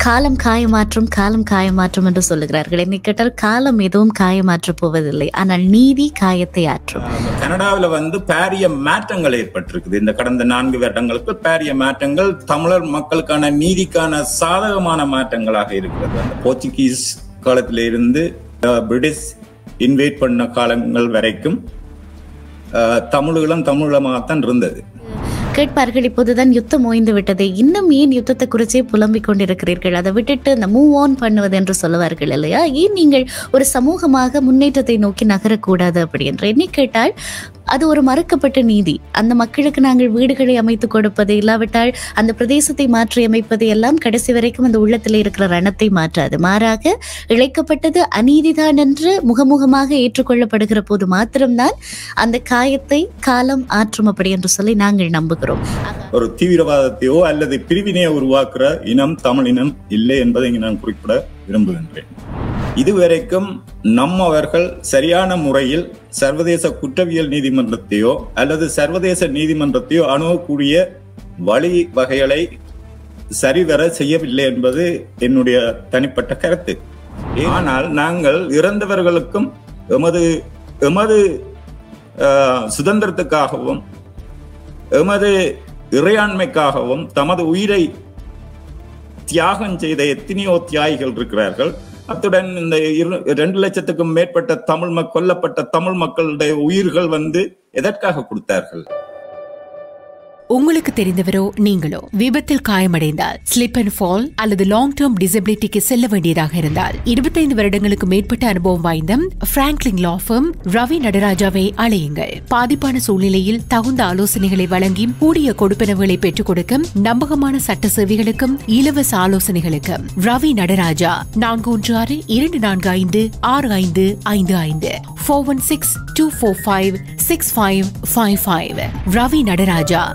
காலம் காயமாற்றும் காலம் காயமாற்றும் என்று சொல்லுகிறார்கள் என்னை கேட்டால் காலம் எதுவும் காயமாற்றப் போவதில்லை ஆனால் நீதி காயத்தை ஆற்றும் கனடாவில் வந்து பாரிய மாற்றங்கள் ஏற்பட்டிருக்குது இந்த கடந்த நான்கு வருடங்களுக்கு பாரிய மாற்றங்கள் தமிழர் மக்களுக்கான நீதிக்கான சாதகமான மாற்றங்களாக இருக்கிறது அந்த போர்ச்சுகீஸ் காலத்தில இருந்து அஹ், பிரிட்டிஷ் இன்வைட் பண்ண காலங்கள் வரைக்கும் அஹ், தமிழீழம் தமிழமாகத்தான் இருந்தது கேட்பார்கள் இப்போதுதான் யுத்தம் ஓய்ந்து விட்டது இன்னும் ஏன் யுத்தத்தை குறிச்சே புலம்பிக் கொண்டிருக்கிறீர்கள் அதை விட்டுட்டு இந்த மூவ் ஆன் பண்ணுவது என்று சொல்லுவார்கள் இல்லையா ஏன் நீங்கள் ஒரு சமூகமாக முன்னேற்றத்தை நோக்கி நகரக்கூடாது அப்படி என்று என்னை கேட்டால் அது ஒரு மறுக்கப்பட்ட நீதி அந்த மக்களுக்கு நாங்கள் வீடுகளை அமைத்து கொடுப்பது இல்லாவிட்டால் அந்த பிரதேசத்தை மாற்றி அமைப்பது எல்லாம் கடைசி வரைக்கும் அந்த உள்ளத்தில் இருக்கிற ரணத்தை மாற்றாது மாறாக இழைக்கப்பட்டது அநீதிதான் என்று முகமுகமாக ஏற்றுக்கொள்ளப்படுகிற போது மாத்திரம்தான் அந்த காயத்தை காலம் ஆற்றும் அப்படி என்று சொல்லி நாங்கள் நம்புகிறோம் ஒரு தீவிரவாதத்தையோ அல்லது பிரிவினையோ உருவாக்குற இனம் தமிழ் இனம் இல்லை என்பதை இங்கு நான் குறிப்பிட விரும்புகின்றேன் இதுவரைக்கும் நம்மவர்கள் சரியான முறையில் சர்வதேச குற்றவியல் நீதிமன்றத்தையோ அல்லது சர்வதேச நீதிமன்றத்தையோ அணுகக்கூடிய வழி வகைகளை சரிவர செய்யவில்லை என்பது என்னுடைய தனிப்பட்ட கருத்து ஆனால் நாங்கள் இறந்தவர்களுக்கும் எமது எமது ஆஹ், சுதந்திரத்துக்காகவும் எமது இறையாண்மைக்காகவும் தமது உயிரை தியாகம் செய்த எத்தனையோ தியாகிகள் இருக்கிறார்கள் அத்துடன் இந்த இரு- இரண்டு லட்சத்துக்கும் மேற்பட்ட தமிழ் மக் கொல்லப்பட்ட தமிழ் மக்களுடைய உயிர்கள் வந்து எதற்காக கொடுத்தார்கள் உங்களுக்கு தெரிந்தவரோ நீங்களோ விபத்தில் காயமடைந்தால் ஸ்லிப் அண்ட் ஃபால் அல்லது லாங் டேர்ம் டிசபிலிட்டிக்கு செல்ல வேண்டியதாக இருந்தால் இருபத்தைந்து வருடங்களுக்கு மேற்பட்ட அனுபவம் வாய்ந்த பிராங்க்லின் லா firm ரவி நடராஜாவை அழையுங்கள் பாதிப்பான சூழ்நிலையில் தகுந்த ஆலோசனைகளை வழங்கி கூடிய கொடுப்பனவுகளை பெற்றுக் கொடுக்க நம்பகமான சட்ட சேவைகளுக்கும் இலவச ஆலோசனைகளுக்கும் ரவி நடராஜா நான்கு ஒன்று ஆறு இரண்டு நான்கு ஐந்து ஆறு ஐந்து ஐந்து ஐந்து four one six two four five six five five five Ravi Nataraja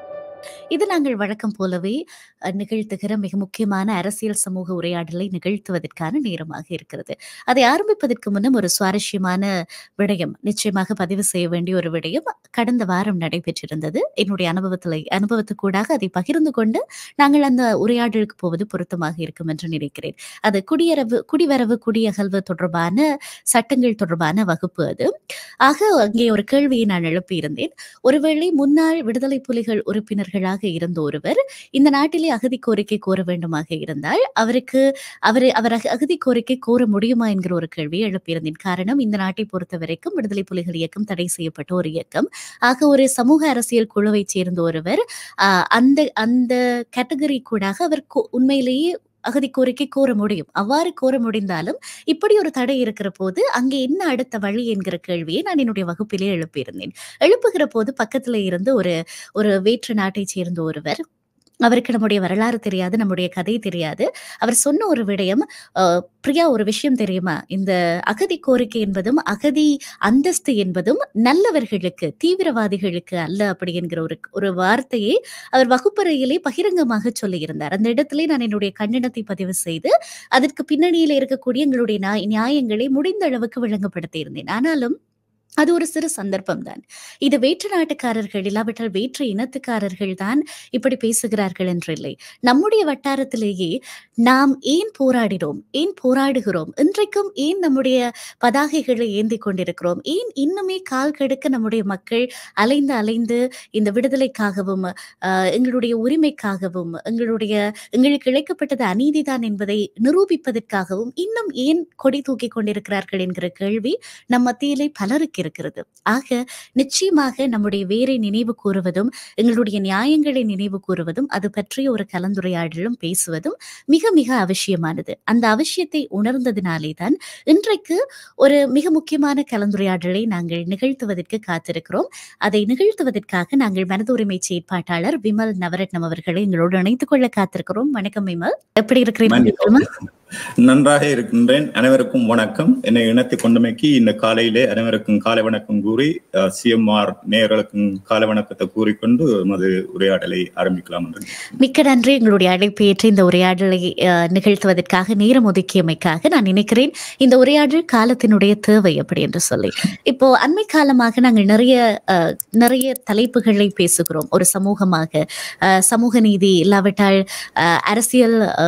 இது நாங்கள் வழக்கம் போலவே அஹ், நிகழ்த்துகிற மிக முக்கியமான அரசியல் சமூக உரையாடலை நிகழ்த்துவதற்கான நேரமாக இருக்கிறது அதை ஆரம்பிப்பதற்கு முன்னம் ஒரு சுவாரஸ்யமான விடயம் நிச்சயமாக பதிவு செய்ய வேண்டிய ஒரு விடயம் கடந்த வாரம் நடைபெற்றிருந்தது என்னுடைய அனுபவத்தில் அனுபவத்துக்கூடாக அதை பகிர்ந்து கொண்டு நாங்கள் அந்த உரையாடலுக்கு போவது பொருத்தமாக இருக்கும் என்று நினைக்கிறேன் அது குடியரவு குடிவரவு குடியகல்வு தொடர்பான சட்டங்கள் தொடர்பான வகுப்பு அது ஆக அங்கே ஒரு கேள்வியை நான் எழுப்பியிருந்தேன் ஒருவேளை முன்னாள் விடுதலை புலிகள் உறுப்பினர்களாக இருந்த ஒருவர் இந்த நாட்டிலே அகதி கோரிக்கை கோர வேண்டுமாக இருந்தால் அவருக்கு அவர் அவர் அக- அகதி கோரிக்கை கோர முடியுமா என்கிற ஒரு கேள்வியை எழுப்பியிருந்தேன் காரணம் இந்த நாட்டை பொறுத்த வரைக்கும் விடுதலை புலிகள் இயக்கம் தடை செய்யப்பட்ட ஒரு இயக்கம் ஆக ஒரு சமூக அரசியல் குழுவைச் சேர்ந்த ஒருவர் ஆஹ், அந்த அந்த கேட்டகரி கூடாக அவர் கோ- உண்மையிலேயே அகதி கோரிக்கை கோர முடியும் அவ்வாறு கோர முடிந்தாலும் இப்படி ஒரு தடை இருக்கிற போது அங்கே என்ன அடுத்த வழி என்கிற கேள்வியை நான் என்னுடைய வகுப்பிலே எழுப்பியிருந்தேன் எழுப்புகிற போது பக்கத்துல இருந்து ஒரு ஒரு வேற்று நாட்டைச் சேர்ந்த ஒருவர் அவருக்கு நம்முடைய வரலாறு தெரியாது நம்முடைய கதை தெரியாது அவர் சொன்ன ஒரு விடயம் அஹ், பிரியா ஒரு விஷயம் தெரியுமா இந்த அகதி கோரிக்கை என்பதும் அகதி அந்தஸ்து என்பதும் நல்லவர்களுக்கு தீவிரவாதிகளுக்கு அல்ல அப்படி என்கிற ஒரு ஒரு வார்த்தையை அவர் வகுப்பறையிலே பகிரங்கமாக சொல்லியிருந்தார் அந்த இடத்திலே நான் என்னுடைய கண்டனத்தை பதிவு செய்து அதற்கு பின்னணியில் இருக்கக்கூடிய எங்களுடைய நியாய- நியாயங்களை முடிந்த அளவுக்கு விளங்கப்படுத்தி இருந்தேன் ஆனாலும் அது ஒரு சிறு சந்தர்ப்பம் தான் இது வேற்று நாட்டுக்காரர்கள் இல்லாவிட்டால் வேற்று இனத்துக்காரர்கள் தான் இப்படி பேசுகிறார்கள் என்றில்லை நம்முடைய வட்டாரத்திலேயே நாம் ஏன் போராடினோம் ஏன் போராடுகிறோம் இன்றைக்கும் ஏன் நம்முடைய பதாகைகளை ஏந்தி கொண்டிருக்கிறோம் ஏன் இன்னுமே கால் கெடுக்க நம்முடைய மக்கள் அலைந்து அலைந்து இந்த விடுதலைக்காகவும் ஆஹ், எங்களுடைய உரிமைக்காகவும் எங்களுடைய எங்களுக்கு இழைக்கப்பட்டது அநீதிதான் என்பதை நிரூபிப்பதற்காகவும் இன்னும் ஏன் கொடி தூக்கி கொண்டிருக்கிறார்கள் என்கிற கேள்வி நம் மத்தியிலே பலருக்கு இருக்கிறது ஆக நிச்சயமாக நம்முடைய வேரை நினைவு கூறுவதும் எங்களுடைய நியாயங்களை நினைவு கூறுவதும் அது பற்றிய ஒரு கலந்துரையாடலும் பேசுவதும் மிக மிக அவசியமானது அந்த அவசியத்தை உணர்ந்ததினாலே தான் இன்றைக்கு ஒரு மிக முக்கியமான கலந்துரையாடலை நாங்கள் நிகழ்த்துவதற்கு காத்திருக்கிறோம் அதை நிகழ்த்துவதற்காக நாங்கள் மனது உரிமை செயற்பாட்டாளர் விமல் நவரத்னம் அவர்களை எங்களோடு இணைத்துக் கொள்ள காத்திருக்கிறோம் வணக்கம் விமல் எப்படி இருக்கிறீர்கள் விமல்? நன்றாக இருக்கின்றேன் அனைவருக்கும் வணக்கம் என்னை இணைத்துக் கொண்டமைக்கு இந்த காலையிலே அனைவருக்கும் காலை வணக்கம் கூறி சிஎம்ஆர் நேயர்களுக்கும் காலை வணக்கத்தை கூறிக்கொண்டு எமது உரையாடலை ஆரம்பிக்கலாம் என்று மிக்க நன்றி எங்களுடைய அழைப்பு ஏற்று இந்த உரையாடலை அஹ், நிகழ்த்துவதற்காக நேரம் ஒதுக்கியமைக்காக நான் நினைக்கிறேன் இந்த உரையாடல் காலத்தினுடைய தேவை அப்படி என்று சொல்லி இப்போ அண்மை காலமாக நாங்கள் நிறைய அஹ், நிறைய தலைப்புகளை பேசுகிறோம் ஒரு சமூகமாக அஹ், சமூக நீதி இல்லாவிட்டால் அஹ், அரசியல் அஹ்,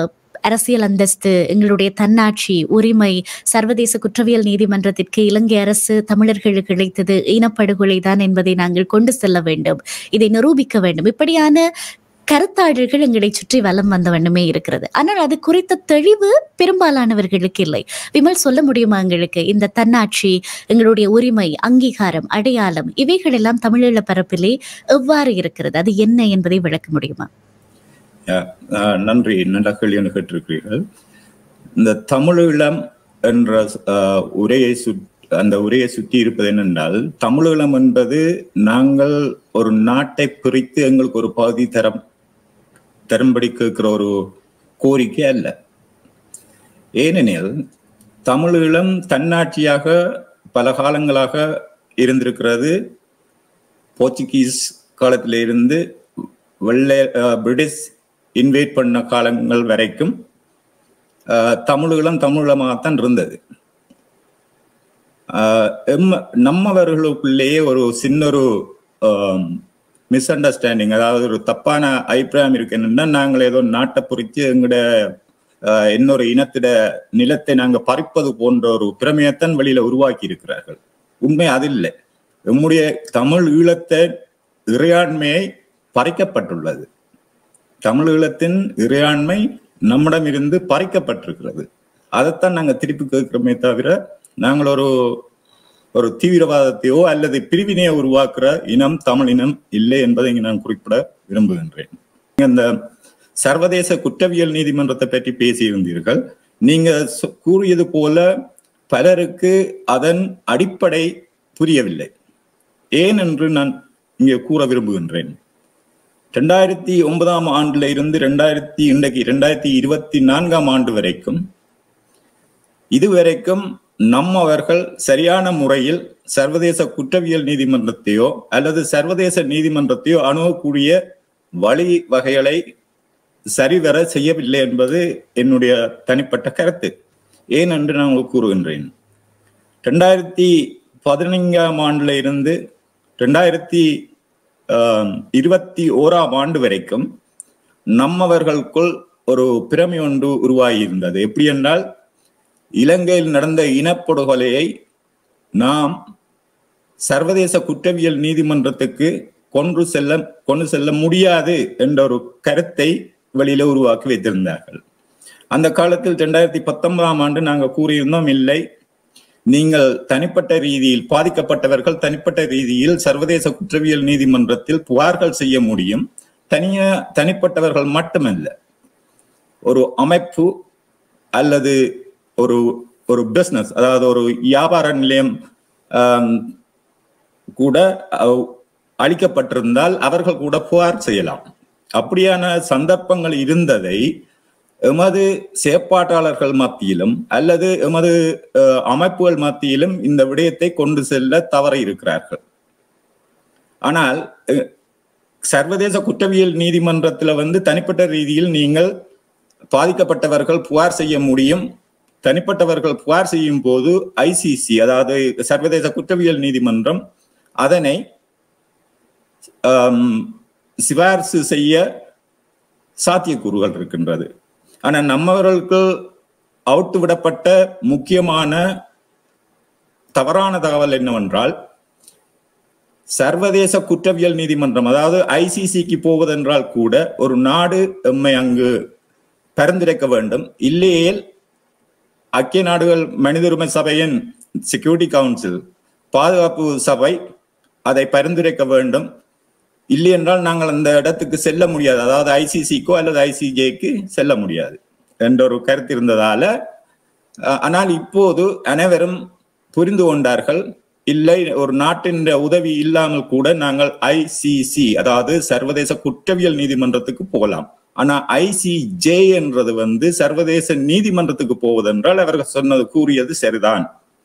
அரசியல் அந்தஸ்து எங்களுடைய தன்னாட்சி உரிமை சர்வதேச குற்றவியல் நீதிமன்றத்திற்கு இலங்கை அரசு தமிழர்களுக்கு இழைத்தது இனப்படுகொலை தான் என்பதை நாங்கள் கொண்டு செல்ல வேண்டும் இதை நிரூபிக்க வேண்டும் இப்படியான கருத்தாடல்கள் எங்களை சுற்றி வலம் வந்த வண்ணமே இருக்கிறது ஆனால் அது குறித்த தெளிவு பெரும்பாலானவர்களுக்கு இல்லை விமல் சொல்ல முடியுமா எங்களுக்கு இந்த தன்னாட்சி எங்களுடைய உரிமை அங்கீகாரம் அடையாளம் இவைகள் எல்லாம் தமிழீழ பரப்பிலே எவ்வாறு இருக்கிறது அது என்ன என்பதை விளக்க முடியுமா அஹ் நன்றி நல்ல கேள்வி என்று கேட்டிருக்கிறீர்கள் இந்த தமிழீழம் என்ற அஹ், உரையை சுட் அந்த உரையை சுற்றி இருப்பது என்னென்றால் தமிழீழம் என்பது நாங்கள் ஒரு நாட்டை பிரித்து எங்களுக்கு ஒரு பகுதி தரம் தரும்படி கேட்கிற ஒரு கோரிக்கை அல்ல ஏனெனில் தமிழீழம் தன்னாட்சியாக பல காலங்களாக இருந்திருக்கிறது போர்ச்சுகீஸ் காலத்தில இருந்து வெள்ளை அஹ், பிரிட்டிஷ் இன்வைட் பண்ண காலங்கள் வரைக்கும் அஹ், தமிழீழம் தமிழமாகத்தான் இருந்தது அஹ், எம்ம- நம்மவர்களுக்குள்ளேயே ஒரு சின்ன ஒரு மிஸ் அண்டர்ஸ்டாண்டிங் அதாவது ஒரு தப்பான அபிப்பிராயம் இருக்கு என்னன்னா நாங்கள் ஏதோ நாட்டை குறித்து எங்கட அஹ், இன்னொரு இனத்திட நிலத்தை நாங்க பறிப்பது போன்ற ஒரு பிரமையத்தான் வெளியில உருவாக்கி இருக்கிறார்கள் உண்மை அது இல்லை நம்முடைய தமிழ் ஈழத்தை இறையாண்மையை பறிக்கப்பட்டுள்ளது தமிழ் ஈழத்தின் இறையாண்மை நம்மிடமிருந்து பறிக்கப்பட்டிருக்கிறது அதைத்தான் நாங்க திருப்பி கேட்கிறோமே தவிர நாங்கள் ஒரு ஒரு தீவிரவாதத்தையோ அல்லது பிரிவினையோ உருவாக்குற இனம் தமிழ் இனம் இல்லை என்பதை இங்கு நான் குறிப்பிட விரும்புகின்றேன் நீங்க இந்த சர்வதேச குற்றவியல் நீதிமன்றத்தை பற்றி பேசியிருந்தீர்கள் நீங்க சொ- கூறியது போல பலருக்கு அதன் அடிப்படை புரியவில்லை ஏன் என்று நான் இங்கே கூற விரும்புகின்றேன் ரெண்டாயிரத்தி ஒன்பதாம் ஆண்டுல இருந்து ரெண்டாயிரத்தி இன்றைக்கு ரெண்டாயிரத்தி இருபத்தி நான்காம் ஆண்டு வரைக்கும் இதுவரைக்கும் நம்மவர்கள் சரியான முறையில் சர்வதேச குற்றவியல் நீதிமன்றத்தையோ அல்லது சர்வதேச நீதிமன்றத்தையோ அணுகக்கூடிய வழி வகைகளை சரிவர செய்யவில்லை என்பது என்னுடைய தனிப்பட்ட கருத்து ஏன் என்று நான் உங்களுக்கு கூறுகின்றேன் ரெண்டாயிரத்தி பதினைஞ்சாம் ஆண்டுல இருந்து ரெண்டாயிரத்தி ஆம், இருபத்தி ஓராம் ஆண்டு வரைக்கும் நம்மவர்களுக்குள் ஒரு பிரமை ஒன்று உருவாகி இருந்தது எப்படி என்றால் இலங்கையில் நடந்த இனப்படுகொலையை நாம் சர்வதேச குற்றவியல் நீதிமன்றத்துக்கு கொண்டு செல்ல கொண்டு செல்ல முடியாது என்ற ஒரு கருத்தை வெளியில உருவாக்கி வைத்திருந்தார்கள் அந்த காலத்தில் ரெண்டாயிரத்தி பத்தொன்பதாம் ஆண்டு நாங்கள் கூறியிருந்தோம் இல்லை நீங்கள் தனிப்பட்ட ரீதியில் பாதிக்கப்பட்டவர்கள் தனிப்பட்ட ரீதியில் சர்வதேச குற்றவியல் நீதிமன்றத்தில் புகார்கள் செய்ய முடியும் தனிய தனிப்பட்டவர்கள் மட்டுமல்ல ஒரு அமைப்பு அல்லது ஒரு ஒரு பிசினஸ் அதாவது ஒரு வியாபார நிலையம் ஆம், கூட அஹ், அளிக்கப்பட்டிருந்தால் அவர்கள் கூட புகார் செய்யலாம் அப்படியான சந்தர்ப்பங்கள் இருந்ததை எமது செயற்பாட்டாளர்கள் மத்தியிலும் அல்லது எமது அஹ், அமைப்புகள் மத்தியிலும் இந்த விடயத்தை கொண்டு செல்ல தவற இருக்கிறார்கள் ஆனால் அஹ், சர்வதேச குற்றவியல் நீதிமன்றத்துல வந்து தனிப்பட்ட ரீதியில் நீங்கள் பாதிக்கப்பட்டவர்கள் புகார் செய்ய முடியும் தனிப்பட்டவர்கள் புகார் செய்யும் போது ஐசிசி அதாவது சர்வதேச குற்றவியல் நீதிமன்றம் அதனை ஆம், சிபாரிசு செய்ய சாத்தியக்கூறுகள் இருக்கின்றது ஆனா நம்மவர்களுக்கு அவுட்டு விடப்பட்ட முக்கியமான தவறான தகவல் என்னவென்றால் சர்வதேச குற்றவியல் நீதிமன்றம் அதாவது ஐசிசிக்கு போவதென்றால் கூட ஒரு நாடு எம்மை அங்கு பரிந்துரைக்க வேண்டும் இல்லையேல் ஐக்கிய நாடுகள் மனித உரிமை சபையின் செக்யூரிட்டி கவுன்சில் பாதுகாப்பு சபை அதை பரிந்துரைக்க வேண்டும் இல்லை என்றால் நாங்கள் அந்த இடத்துக்கு செல்ல முடியாது அதாவது ஐசிசிக்கோ அல்லது ஐசிஜேக்கு செல்ல முடியாது என்ற ஒரு கருத்து இருந்ததால அஹ், ஆனால் இப்போது அனைவரும் புரிந்து கொண்டார்கள் இல்லை ஒரு நாட்டின் உதவி இல்லாமல் கூட நாங்கள் ஐசிசி அதாவது சர்வதேச குற்றவியல் நீதிமன்றத்துக்கு போகலாம் ஆனா ஐசிஜே என்றது வந்து சர்வதேச நீதிமன்றத்துக்கு போவதென்றால் அவர்கள் சொன்னது கூறியது சரிதான்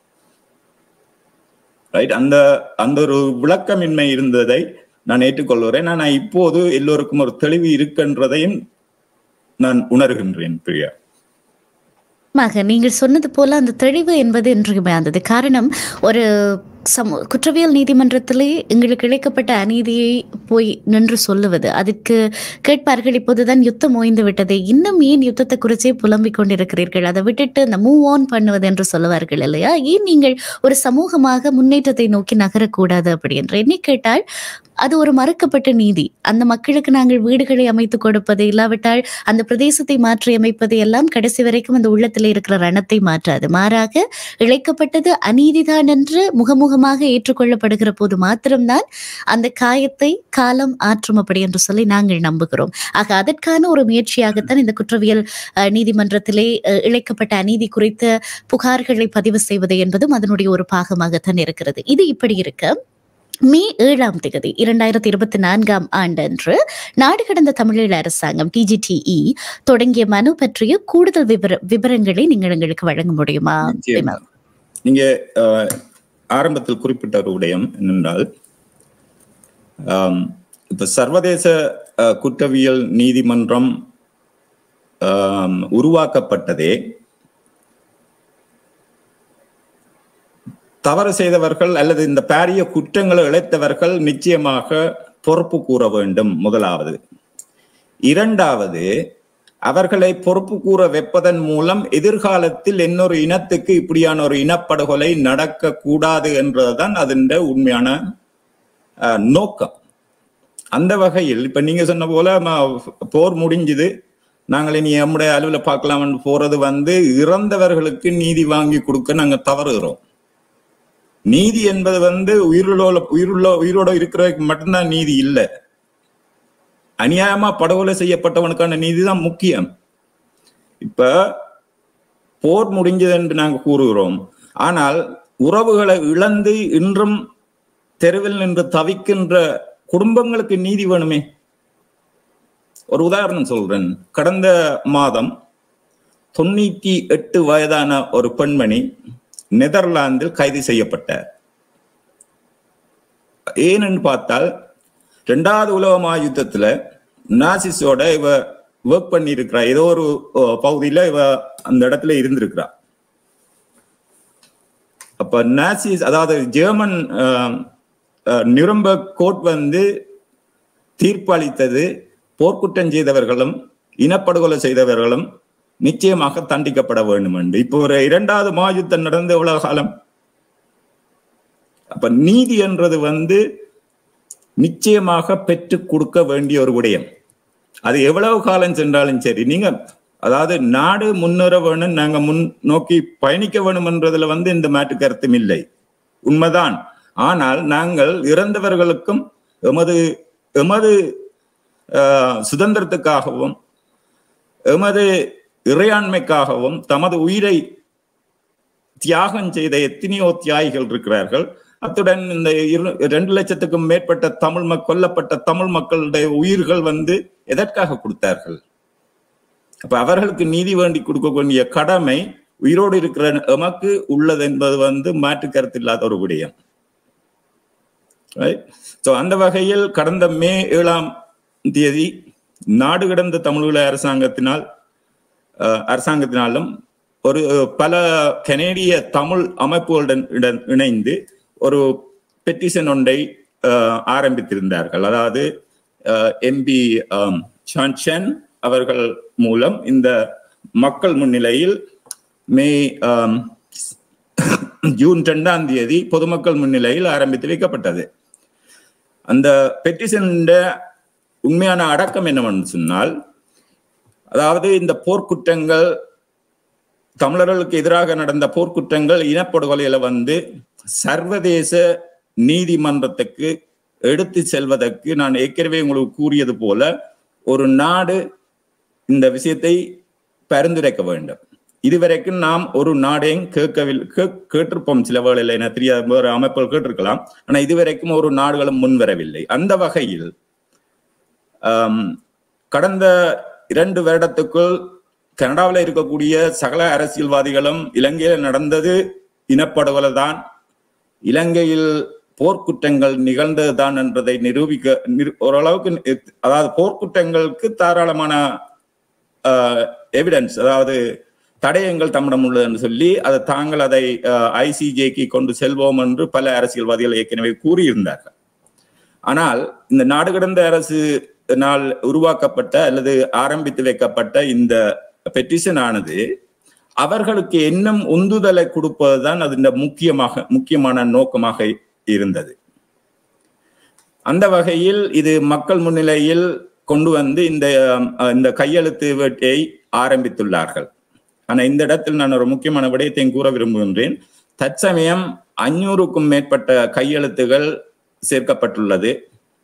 ரைட் அந்த அந்த ஒரு விளக்கமின்மை இருந்ததை நான் ஏற்றுக்கொள்கிறேன் ஆனால் இப்போது எல்லோருக்கும் ஒரு தெளிவு இருக்கின்றதையும் நான் உணர்கின்றேன் பிரியா மக நீங்கள் சொன்னது போல அந்த தெளிவு என்பது இன்றியமையாதது காரணம் ஒரு சமூ குற்றவியல் நீதிமன்றத்திலே எங்களுக்கு இழைக்கப்பட்ட அநீதியை போய் நின்று சொல்லுவது அதுக்கு கேட்பார்கள் இப்போதுதான் யுத்தம் ஓய்ந்து விட்டது இன்னும் ஏன் யுத்தத்தை குறிச்சே புலம்பிக் கொண்டிருக்கிறீர்கள் அதை விட்டுட்டு இந்த மூவ் ஆன் பண்ணுவது என்று சொல்லுவார்கள் இல்லையா ஏன் நீங்கள் ஒரு சமூகமாக முன்னேற்றத்தை நோக்கி நகரக்கூடாது அப்படி என்று என்னை கேட்டால் அது ஒரு மறுக்கப்பட்ட நீதி அந்த மக்களுக்கு நாங்கள் வீடுகளை அமைத்து கொடுப்பது இல்லாவிட்டால் அந்த பிரதேசத்தை மாற்றி அமைப்பது எல்லாம் கடைசி வரைக்கும் அந்த உள்ளத்தில் இருக்கிற ரணத்தை மாற்றாது மாறாக இழைக்கப்பட்டது அநீதிதான் என்று முகமுகமாக ஏற்றுக்கொள்ளப்படுகிற போது மாத்திரம்தான் அந்த காயத்தை காலம் ஆற்றும் அப்படி என்று சொல்லி நாங்கள் நம்புகிறோம் ஆக அதற்கான ஒரு முயற்சியாகத்தான் இந்த குற்றவியல் அஹ், நீதிமன்றத்திலே அஹ், இழைக்கப்பட்ட அநீதி குறித்த புகார்களை பதிவு செய்வது என்பதும் அதனுடைய ஒரு பாகமாகத்தான் இருக்கிறது இது இப்படி இருக்க மே ஏழாம் தேதி இரண்டாயிரத்தி இருபத்தி நான்காம் ஆண்டன்று நாடு கடந்த தமிழீழ அரசாங்கம் டிஜிடிஇ தொடங்கிய மனு பற்றிய கூடுதல் விவர விவரங்களை நீங்கள் எங்களுக்கு வழங்க முடியுமா நிச்சயமா. நீங்க அஹ், ஆரம்பத்தில் குறிப்பிட்ட ஒரு விடயம் என்னென்றால் ஆம், இப்ப சர்வதேச அஹ், குற்றவியல் நீதிமன்றம் ஆம், உருவாக்கப்பட்டதே தவறு செய்தவர்கள் அல்லது இந்த பாரிய குற்றங்களை இழைத்தவர்கள் நிச்சயமாக பொறுப்பு கூற வேண்டும் முதலாவது இரண்டாவது அவர்களை பொறுப்பு கூற வைப்பதன் மூலம் எதிர்காலத்தில் இன்னொரு இனத்துக்கு இப்படியான ஒரு இனப்படுகொலை நடக்க கூடாது என்றதுதான் அதன் உண்மையான அஹ், நோக்கம் அந்த வகையில் இப்ப நீங்க சொன்ன போல ம- போர் முடிஞ்சுது நாங்கள் இனி நம்முடைய அலுவல பார்க்கலாம்னு போறது வந்து இறந்தவர்களுக்கு நீதி வாங்கி கொடுக்க நாங்க தவறுகிறோம் நீதி என்பது வந்து உயிருள்ள உயிருள்ள உயிரோட இருக்கிறவருக்கு மட்டும்தான் நீதி இல்லை அநியாயமா படுகொலை செய்யப்பட்டவனுக்கான நீதி தான் முக்கியம் இப்ப போர் முடிஞ்சது என்று நாங்கள் கூறுகிறோம் ஆனால் உறவுகளை இழந்து இன்றும் தெருவில் நின்று தவிக்கின்ற குடும்பங்களுக்கு நீதி வேணுமே ஒரு உதாரணம் சொல்றேன் கடந்த மாதம் தொண்ணூத்தி எட்டு வயதான ஒரு பெண்மணி நெதர்லாந்தில் கைது செய்யப்பட்டார் ஏனென்று பார்த்தால் ரெண்டாவது உலக மகாயுத்தத்துல நாசிஸோட இவ ஒர்க் பண்ணி இருக்கிறா ஏதோ ஒரு அஹ், பகுதியில இவ அந்த இடத்துல இருந்திருக்கிறா அப்ப நாசிஸ் அதாவது ஜெர்மன் நிரும்பர்க் கோர்ட் வந்து தீர்ப்பளித்தது போர்க்குற்றம் செய்தவர்களும் இனப்படுகொலை செய்தவர்களும் நிச்சயமாக தண்டிக்கப்பட வேண்டும் என்று இப்போ ஒரு இரண்டாவது மகாயுத்தம் நடந்த எவ்வளவு காலம் அப்ப நீதி என்றது வந்து நிச்சயமாக பெற்றுக் கொடுக்க வேண்டிய ஒரு விடயம் அது எவ்வளவு காலம் சென்றாலும் சரி நீங்க அதாவது நாடு முன்னேற வேணும் நாங்க முன் நோக்கி பயணிக்க வேணும் என்றதுல வந்து இந்த மாற்று கருத்தும் இல்லை உண்மைதான் ஆனால் நாங்கள் இறந்தவர்களுக்கும் எமது எமது ஆஹ், சுதந்திரத்துக்காகவும் எமது இறையாண்மைக்காகவும் தமது உயிரை தியாகம் செய்த எத்தனையோ தியாகிகள் இருக்கிறார்கள் அத்துடன் இந்த இரு- ரெண்டு லட்சத்துக்கும் மேற்பட்ட தமிழ் மக் கொல்லப்பட்ட தமிழ் மக்களுடைய உயிர்கள் வந்து எதற்காக கொடுத்தார்கள் அப்ப அவர்களுக்கு நீதி வேண்டி கொடுக்க வேண்டிய கடமை உயிரோடு இருக்கிற எமக்கு உள்ளது என்பது வந்து மாற்று கருத்து இல்லாத ஒரு விடயம் ஸோ அந்த வகையில் கடந்த மே ஏழாம் தேதி நாடு கடந்த தமிழீழ அரசாங்கத்தினால் அஹ், அரசாங்கத்தினாலும் ஒரு பல கனேடிய தமிழ் அமைப்புகளுடன் இடன் இணைந்து ஒரு பெட்டிஷன் ஒன்றை அஹ், ஆரம்பித்திருந்தார்கள் அதாவது எம்பி சான்சன் அவர்கள் மூலம் இந்த மக்கள் முன்னிலையில் மே ஆம், ஜூன் ரெண்டாம் தேதி பொதுமக்கள் முன்னிலையில் ஆரம்பித்து வைக்கப்பட்டது அந்த பெட்டிஷன் உண்மையான அடக்கம் என்னவென்று சொன்னால் அதாவது இந்த போர்க்குற்றங்கள் தமிழர்களுக்கு எதிராக நடந்த போர்க்குற்றங்கள் இனப்படுகொலையில வந்து சர்வதேச நீதிமன்றத்துக்கு எடுத்து செல்வதற்கு நான் ஏற்கனவே உங்களுக்கு கூறியது போல ஒரு நாடு இந்த விஷயத்தை பரிந்துரைக்க வேண்டும் இதுவரைக்கும் நாம் ஒரு நாடையும் கேட்கவில்லை கே- கேட்டிருப்போம் சில வேளையில் என தெரியாத வேறு அமைப்புகள் கேட்டிருக்கலாம் ஆனா இதுவரைக்கும் ஒரு நாடுகளும் முன்வரவில்லை அந்த வகையில் ஆம், கடந்த இரண்டு வருடத்துக்குள் கனடாவில் இருக்கக்கூடிய சகல அரசியல்வாதிகளும் இலங்கையில நடந்தது இனப்படுகொலை தான் இலங்கையில் போர்க்குற்றங்கள் நிகழ்ந்ததுதான் என்பதை நிரூபிக்க நிரு- ஓரளவுக்கு நி- அதாவது போர்க்குற்றங்களுக்கு தாராளமான எவிடன்ஸ் அதாவது தடயங்கள் தம்மிடம் உள்ளது என்று சொல்லி அதை தாங்கள் அதை ஐசிஜேக்கு கொண்டு செல்வோம் என்று பல அரசியல்வாதிகள் ஏற்கனவே கூறியிருந்தார்கள் ஆனால் இந்த நாடு கடந்த அரசு நாள் உருவாக்கப்பட்ட அல்லது ஆரம்பித்து வைக்கப்பட்ட இந்த பெட்டிஷன் ஆனது அவர்களுக்கு இன்னும் உந்துதலை கொடுப்பதுதான் அது முக்கியமாக முக்கியமான நோக்கமாக இருந்தது அந்த வகையில் இது மக்கள் முன்னிலையில் கொண்டு வந்து இந்த இந்த கையெழுத்து வேட்டையை ஆரம்பித்துள்ளார்கள் ஆனா இந்த இடத்தில் நான் ஒரு முக்கியமான விடயத்தையும் கூற விரும்புகின்றேன் தற்சமயம் அஞ்சூறுக்கும் மேற்பட்ட கையெழுத்துகள் சேர்க்கப்பட்டுள்ளது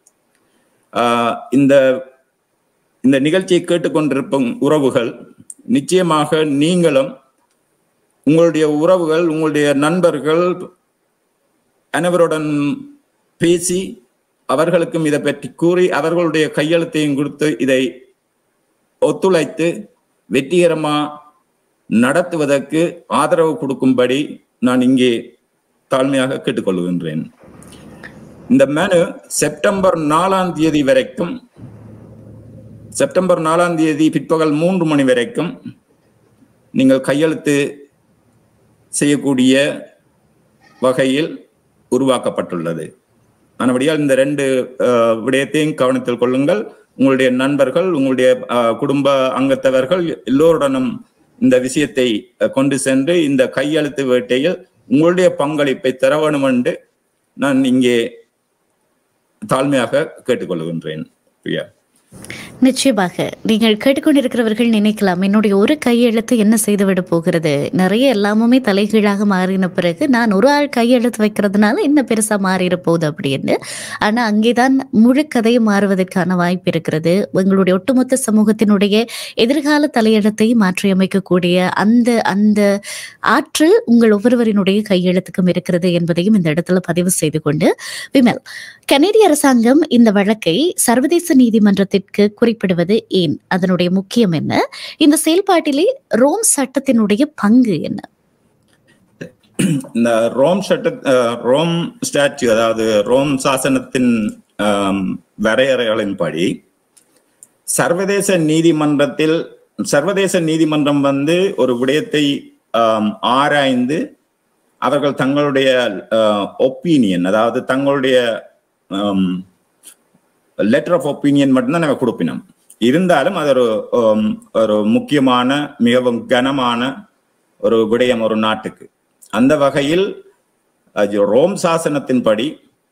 இந்த இந்த நிகழ்ச்சியை கேட்டுக்கொண்டிருக்கும் உறவுகள் நிச்சயமாக நீங்களும் உங்களுடைய உறவுகள் உங்களுடைய நண்பர்கள் அனைவருடன் பேசி அவர்களுக்கும் இதை பற்றி கூறி அவர்களுடைய கையெழுத்தையும் கொடுத்து இதை ஒத்துழைத்து வெற்றிகரமா நடத்துவதற்கு ஆதரவு கொடுக்கும்படி நான் இங்கே தாழ்மையாக கேட்டுக்கொள்கின்றேன் இந்த மனு செப்டம்பர் நாலாம் தேதி வரைக்கும் செப்டம்பர் நாலாம் தேதி பிற்பகல் மூன்று மணி வரைக்கும் நீங்கள் கையெழுத்து செய்யக்கூடிய வகையில் உருவாக்கப்பட்டுள்ளது ஆனபடியால் இந்த ரெண்டு விடயத்தையும் கவனத்தில் கொள்ளுங்கள் உங்களுடைய நண்பர்கள் உங்களுடைய குடும்ப அங்கத்தவர்கள் எல்லோருடனும் இந்த விஷயத்தை கொண்டு சென்று இந்த கையெழுத்து வேட்டையில் உங்களுடைய பங்களிப்பை தர வேண்டும் என்று நான் இங்கே தாழ்மையாக கேட்டுக்கொள்கின்றேன் பிரியா நிச்சயமாக நீங்கள் கேட்டுக்கொண்டிருக்கிறவர்கள் நினைக்கலாம் என்னுடைய ஒரு கையெழுத்து என்ன செய்துவிட போகிறது நிறைய எல்லாமுமே தலைகீழாக மாறின பிறகு நான் ஒரு ஆள் கையெழுத்து வைக்கிறதுனால என்ன பெருசா மாறிட போகுது அப்படின்னு ஆனா அங்கேதான் முழு கதையும் மாறுவதற்கான வாய்ப்பு இருக்கிறது உங்களுடைய ஒட்டுமொத்த சமூகத்தினுடைய எதிர்கால தலையெழுத்தை மாற்றியமைக்கக்கூடிய அந்த அந்த ஆற்றல் உங்கள் ஒவ்வொருவரினுடைய கையெழுத்துக்கும் இருக்கிறது என்பதையும் இந்த இடத்துல பதிவு செய்து கொண்டு விமல் கனேடிய அரசாங்கம் இந்த வழக்கை சர்வதேச நீதிமன்றத்திற்கு குறிப்பிடுவது ஏன் அதனுடைய முக்கியம் என்ன இந்த செயல்பாட்டிலே ரோம் சட்டத்தினுடைய பங்கு என்ன இந்த ரோம் சட்ட ரோம் ஸ்டாச்சு அதாவது ரோம் சாசனத்தின் வரையறைகளின்படி சர்வதேச நீதிமன்றத்தில் சர்வதேச நீதிமன்றம் வந்து ஒரு விடயத்தை ஆராய்ந்து அவர்கள் தங்களுடைய ஒப்பீனியன் அதாவது தங்களுடைய லெட்டர் ஆஃப் ஒப்பீனியன் மட்டும்தான் நம்ம கொடுப்பினோம் இருந்தாலும் அது ஒரு ஒரு முக்கியமான மிகவும் கனமான ஒரு விடயம் ஒரு நாட்டுக்கு அந்த வகையில் ரோம் சாசனத்தின்படி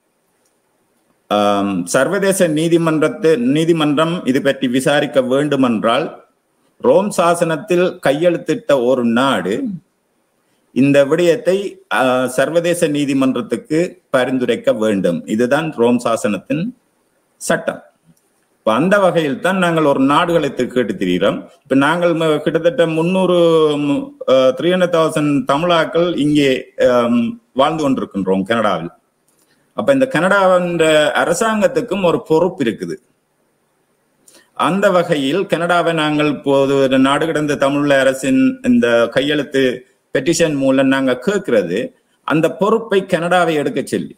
சர்வதேச நீதிமன்றத்து நீதிமன்றம் இது பற்றி விசாரிக்க வேண்டுமென்றால் ரோம் சாசனத்தில் கையெழுத்திட்ட ஒரு நாடு இந்த விடயத்தை சர்வதேச நீதிமன்றத்துக்கு பரிந்துரைக்க வேண்டும் இதுதான் ரோம் சாசனத்தின் சட்டம் இப்ப அந்த வகையில் தான் நாங்கள் ஒரு நாடுகளை கேட்டு திரிகிறோம் இப்ப நாங்கள் கிட்டத்தட்ட முன்னூறு த்ரீ ஹண்ட்ரட் தௌசண்ட் தமிழாக்கள் இங்கே வாழ்ந்து கொண்டிருக்கின்றோம் கனடாவில் அப்ப இந்த கனடாவின் அரசாங்கத்துக்கும் ஒரு பொறுப்பு இருக்குது அந்த வகையில் கனடாவை நாங்கள் இப்போது நாடு கடந்த தமிழ் அரசின் இந்த கையெழுத்து பெட்டிஷன் மூலம் நாங்க கேட்கிறது அந்த பொறுப்பை கனடாவை எடுக்க சொல்லி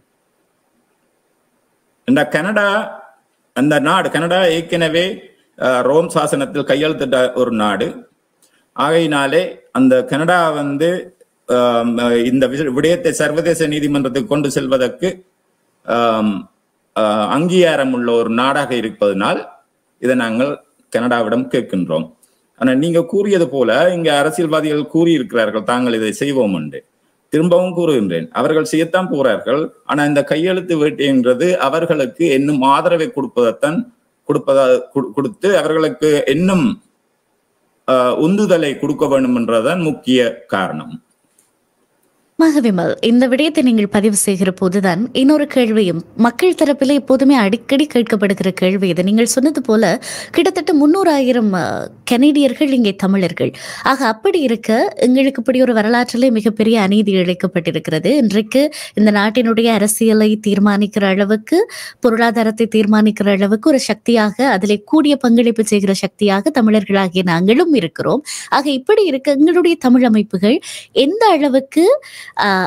இந்த கனடா அந்த நாடு கனடா ஏற்கனவே ரோம் சாசனத்தில் கையெழுத்திட்ட ஒரு நாடு ஆகையினாலே அந்த கனடா வந்து இந்த விடயத்தை சர்வதேச நீதிமன்றத்துக்கு கொண்டு செல்வதற்கு அங்கீகாரம் உள்ள ஒரு நாடாக இருப்பதனால் இதை நாங்கள் கனடாவிடம் கேட்கின்றோம் ஆனால் நீங்க கூறியது போல இங்க அரசியல்வாதிகள் கூறியிருக்கிறார்கள் தாங்கள் இதை செய்வோம் என்று திரும்பவும் கூறுகின்றேன் அவர்கள் செய்யத்தான் போறார்கள் ஆனா இந்த கையெழுத்து வேட்டைன்றது அவர்களுக்கு இன்னும் ஆதரவை கொடுப்பதைத்தான் கொடுப்பதா கொடுத்து அவர்களுக்கு இன்னும் உந்துதலை கொடுக்க வேண்டும் என்றதான் முக்கிய காரணம் மகவிமல் இந்த விடயத்தை நீங்கள் பதிவு செய்கிற போதுதான் இன்னொரு கேள்வியும் மக்கள் தரப்பில் எப்போதுமே அடிக்கடி கேட்கப்படுகிற கேள்வி இது நீங்கள் சொன்னது போல கிட்டத்தட்ட முன்னூறாயிரம் கனேடியர்கள் இங்கே தமிழர்கள் ஆக அப்படி இருக்க எங்களுக்கு இப்படி ஒரு வரலாற்றிலே மிகப்பெரிய அநீதி இழைக்கப்பட்டிருக்கிறது இன்றைக்கு இந்த நாட்டினுடைய அரசியலை தீர்மானிக்கிற அளவுக்கு பொருளாதாரத்தை தீர்மானிக்கிற அளவுக்கு ஒரு சக்தியாக அதிலே கூடிய பங்களிப்பு செய்கிற சக்தியாக தமிழர்களாகிய நாங்களும் இருக்கிறோம் ஆக இப்படி இருக்க எங்களுடைய தமிழ் அமைப்புகள் எந்த அளவுக்கு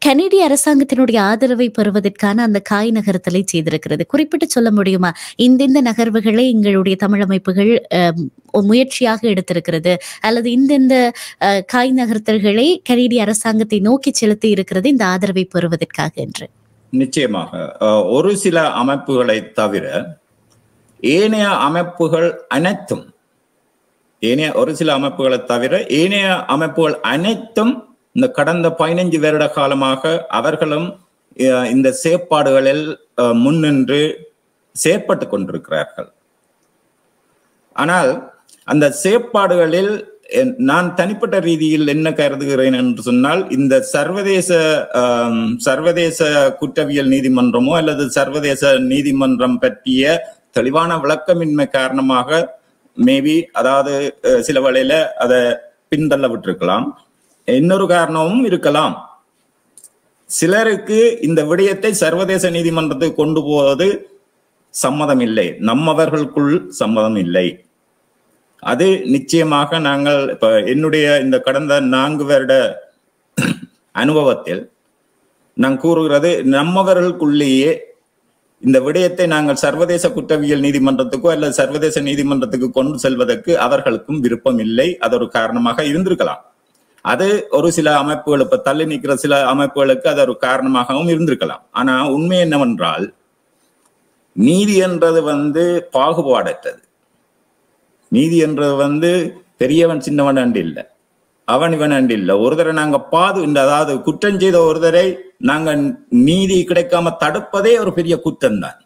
கனேடிய அரசாங்கத்தினுடைய ஆதரவை பெறுவதற்கான அந்த காய் நகர்த்தலை செய்திருக்கிறது குறிப்பிட்டு சொல்ல முடியுமா இந்தெந்த நகர்வுகளை எங்களுடைய தமிழ் அமைப்புகள் அஹ், முயற்சியாக எடுத்திருக்கிறது அல்லது இந்தெந்த அஹ், காய் நகர்த்தல்களை கனேடிய அரசாங்கத்தை நோக்கி செலுத்தி இருக்கிறது இந்த ஆதரவை பெறுவதற்காக என்று நிச்சயமாக அஹ், ஒரு சில அமைப்புகளை தவிர ஏனைய அமைப்புகள் அனைத்தும் ஏனைய ஒரு சில அமைப்புகளை தவிர ஏனைய அமைப்புகள் அனைத்தும் இந்த கடந்த பதினைஞ்சு வருட காலமாக அவர்களும் அஹ், இந்த செயற்பாடுகளில் அஹ், முன்னின்று செயற்பட்டு கொண்டிருக்கிறார்கள் ஆனால் அந்த செயற்பாடுகளில் என்- நான் தனிப்பட்ட ரீதியில் என்ன கருதுகிறேன் என்று சொன்னால் இந்த சர்வதேச ஆம், சர்வதேச குற்றவியல் நீதிமன்றமோ அல்லது சர்வதேச நீதிமன்றம் பற்றிய தெளிவான விளக்கமின்மை காரணமாக மேபி அதாவது அஹ், சில வேளையில அதை பின்தள்ள விட்டிருக்கலாம் இன்னொரு காரணமும் இருக்கலாம் சிலருக்கு இந்த விடயத்தை சர்வதேச நீதிமன்றத்துக்கு கொண்டு போவது சம்மதம் இல்லை நம்மவர்களுக்குள் சம்மதம் இல்லை அது நிச்சயமாக நாங்கள் இப்ப என்னுடைய இந்த கடந்த நான்கு வருட அனுபவத்தில் நான் கூறுகிறது நம்மவர்களுக்குள்ளேயே இந்த விடயத்தை நாங்கள் சர்வதேச குற்றவியல் நீதிமன்றத்துக்கோ அல்லது சர்வதேச நீதிமன்றத்துக்கு கொண்டு செல்வதற்கு அவர்களுக்கும் விருப்பம் இல்லை அது ஒரு காரணமாக இருந்திருக்கலாம் அது ஒரு சில அமைப்புகள் இப்ப தள்ளி நிற்கிற சில அமைப்புகளுக்கு அது ஒரு காரணமாகவும் இருந்திருக்கலாம் ஆனா உண்மை என்னவென்றால் நீதி என்றது வந்து பாகுபாடற்றது நீதி என்றது வந்து பெரியவன் சின்னவன் அண்டு இல்லை அவன் இவன் அண்டு இல்லை ஒருத்தரை நாங்க பாது இந்த அதாவது குற்றம் செய்த ஒருத்தரை நாங்க நீதி கிடைக்காம தடுப்பதே ஒரு பெரிய குற்றம் தான்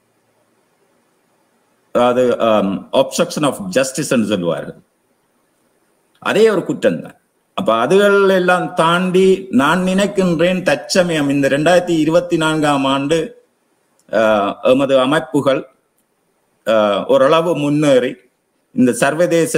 அதாவது ஒப்சக்ஷன் ஆஃப் ஜஸ்டிஸ் சொல்லுவார்கள் அதே ஒரு குற்றம் தான் அப்ப அதுகள் எல்லாம் தாண்டி நான் நினைக்கின்றேன் தற்சமயம் இந்த ரெண்டாயிரத்தி இருபத்தி நான்காம் ஆண்டு ஆஹ், எமது அமைப்புகள் ஆஹ், ஓரளவு முன்னேறி இந்த சர்வதேச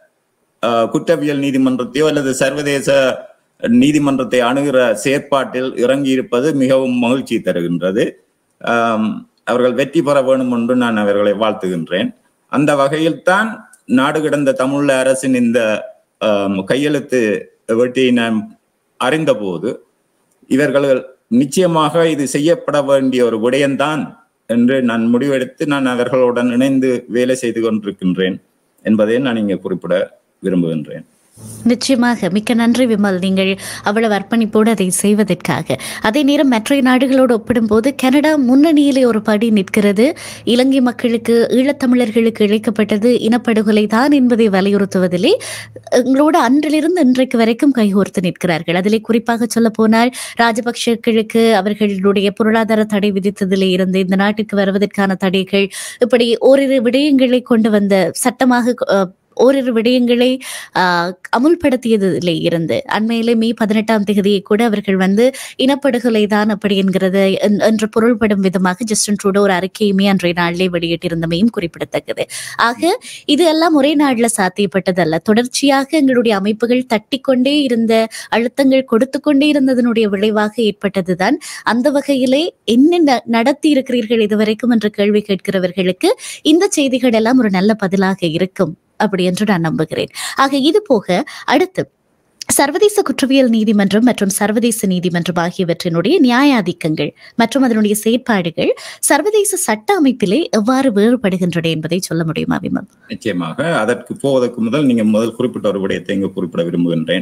ஆஹ், குற்றவியல் நீதிமன்றத்தையோ அல்லது சர்வதேச நீதிமன்றத்தை அணுகிற செயற்பாட்டில் இறங்கி இருப்பது மிகவும் மகிழ்ச்சி தருகின்றது ஆம், அவர்கள் வெற்றி பெற வேண்டும் என்று நான் அவர்களை வாழ்த்துகின்றேன் அந்த வகையில் தான் நாடு கிடந்த தமிழ் அரசின் இந்த ஆம், கையெழுத்து வெட்டியை நான் அறிந்தபோது இவர்கள் நிச்சயமாக இது செய்யப்பட வேண்டிய ஒரு விடயம்தான் என்று நான் முடிவெடுத்து நான் அவர்களுடன் இணைந்து வேலை செய்து கொண்டிருக்கின்றேன் என்பதை நான் இங்கே குறிப்பிட விரும்புகின்றேன் நிச்சயமாக மிக்க நன்றி விமல் நீங்கள் அவ்வளவு அர்ப்பணிப்போடு அதை செய்வதற்காக அதே நேரம் மற்ற நாடுகளோடு ஒப்பிடும்போது கனடா முன்னணியிலே ஒரு படி நிற்கிறது இலங்கை மக்களுக்கு ஈழத்தமிழர்களுக்கு இழைக்கப்பட்டது இனப்படுகொலை தான் என்பதை வலியுறுத்துவதிலே எங்களோடு அன்றிலிருந்து இன்றைக்கு வரைக்கும் கைகோர்த்து நிற்கிறார்கள் அதிலே குறிப்பாக சொல்ல போனால் ராஜபக்ஷர்களுக்கு அவர்களுடைய பொருளாதார தடை விதித்ததிலே இருந்து இந்த நாட்டிற்கு வருவதற்கான தடைகள் இப்படி ஓரிரு விடயங்களை கொண்டு வந்த சட்டமாக அஹ், ஓரிரு விடயங்களை ஆஹ், அமுல்படுத்தியதிலே இருந்து அண்மையிலே மே பதினெட்டாம் தேதியை கூட அவர்கள் வந்து இனப்படுகொலை தான் அப்படி என்கிறது என்- என்று பொருள்படும் விதமாக ஜஸ்டின் ட்ரூடோ ஒரு அறிக்கையுமே அன்றைய நாளிலே வெளியிட்டிருந்தமையும் குறிப்பிடத்தக்கது ஆக இது எல்லாம் ஒரே நாள்ல சாத்தியப்பட்டதல்ல தொடர்ச்சியாக எங்களுடைய அமைப்புகள் தட்டிக்கொண்டே இருந்த அழுத்தங்கள் கொடுத்து கொண்டே இருந்ததனுடைய விளைவாக ஏற்பட்டதுதான் அந்த வகையிலே என்ன ந- நடத்தி இருக்கிறீர்கள் இதுவரைக்கும் என்ற கேள்வி கேட்கிறவர்களுக்கு இந்த செய்திகள் எல்லாம் ஒரு நல்ல பதிலாக இருக்கும் அப்படி என்று நான் நம்புகிறேன் ஆக இது போக அடுத்து சர்வதேச குற்றவியல் நீதிமன்றம் மற்றும் சர்வதேச நீதிமன்றம் ஆகியவற்றினுடைய நியாயாதிக்கங்கள் மற்றும் அதனுடைய செயற்பாடுகள் சர்வதேச சட்ட அமைப்பிலே எவ்வாறு வேறுபடுகின்றன என்பதை சொல்ல முடியுமா விமல் நிச்சயமாக அதற்கு போவதற்கு முதல் நீங்க முதல் குறிப்பிட்ட ஒரு விடயத்தை இங்கு குறிப்பிட விரும்புகின்றேன்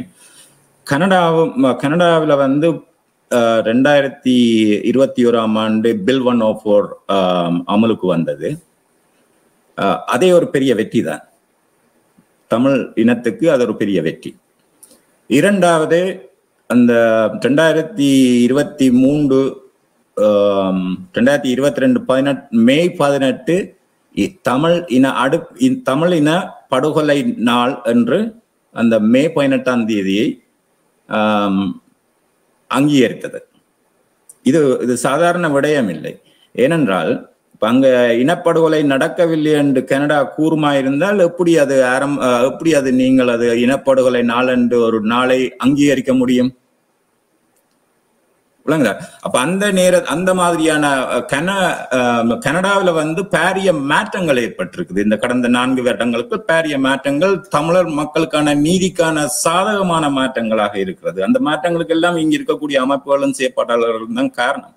கனடாவும் கனடாவில் வந்து அஹ், ரெண்டாயிரத்தி இருபத்தி ஓராம் ஆண்டு பில் ஒன் ஓ ஃபோர் அமலுக்கு வந்தது அஹ், அதே ஒரு பெரிய வெற்றி தான் தமிழ் இனத்துக்கு அது ஒரு பெரிய வெற்றி இரண்டாவது அந்த ரெண்டாயிரத்தி இருபத்தி மூன்று ஆம், ரெண்டாயிரத்தி இருபத்தி ரெண்டு பதினெட்டு மே பதினெட்டு இ- தமிழ் இன அடு இ- தமிழ் இன படுகொலை நாள் என்று அந்த மே பதினெட்டாம் தேதியை ஆம், அங்கீகரித்தது இது இது சாதாரண விடயம் இல்லை ஏனென்றால் இப்ப அங்க இனப்படுகொலை நடக்கவில்லை என்று கனடா கூறுமா இருந்தால் எப்படி அது ஆரம் அஹ், எப்படி அது நீங்கள் அது இனப்படுகொலை நாள் என்று ஒரு நாளை அங்கீகரிக்க முடியும் விளங்குதா அப்ப அந்த நேர அந்த மாதிரியான அஹ், கன அஹ், கனடாவுல வந்து பாரிய மாற்றங்கள் ஏற்பட்டிருக்குது இந்த கடந்த நான்கு வருடங்களுக்கு பாரிய மாற்றங்கள் தமிழர் மக்களுக்கான நீதிக்கான சாதகமான மாற்றங்களாக இருக்கிறது அந்த மாற்றங்களுக்கு எல்லாம் இங்க இருக்கக்கூடிய அமைப்புகளும் செயற்பாட்டாளர்களும் தான் காரணம்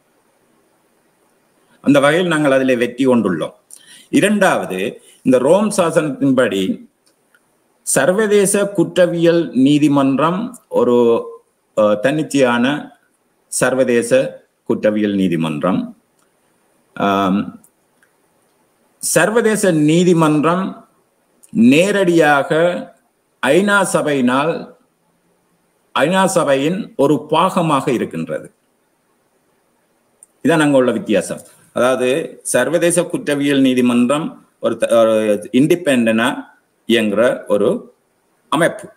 அந்த வகையில் நாங்கள் அதில் வெற்றி கொண்டுள்ளோம் இரண்டாவது இந்த ரோம் சாசனத்தின்படி சர்வதேச குற்றவியல் நீதிமன்றம் ஒரு அஹ், தன்னிச்சையான சர்வதேச குற்றவியல் நீதிமன்றம் ஆம், சர்வதேச நீதிமன்றம் நேரடியாக ஐநா சபையினால் ஐநா சபையின் ஒரு பாகமாக இருக்கின்றது இதான் அங்க உள்ள வித்தியாசம் அதாவது சர்வதேச குற்றவியல் நீதிமன்றம் ஒரு இண்டிபெண்டனா இயங்குற ஒரு அமைப்பு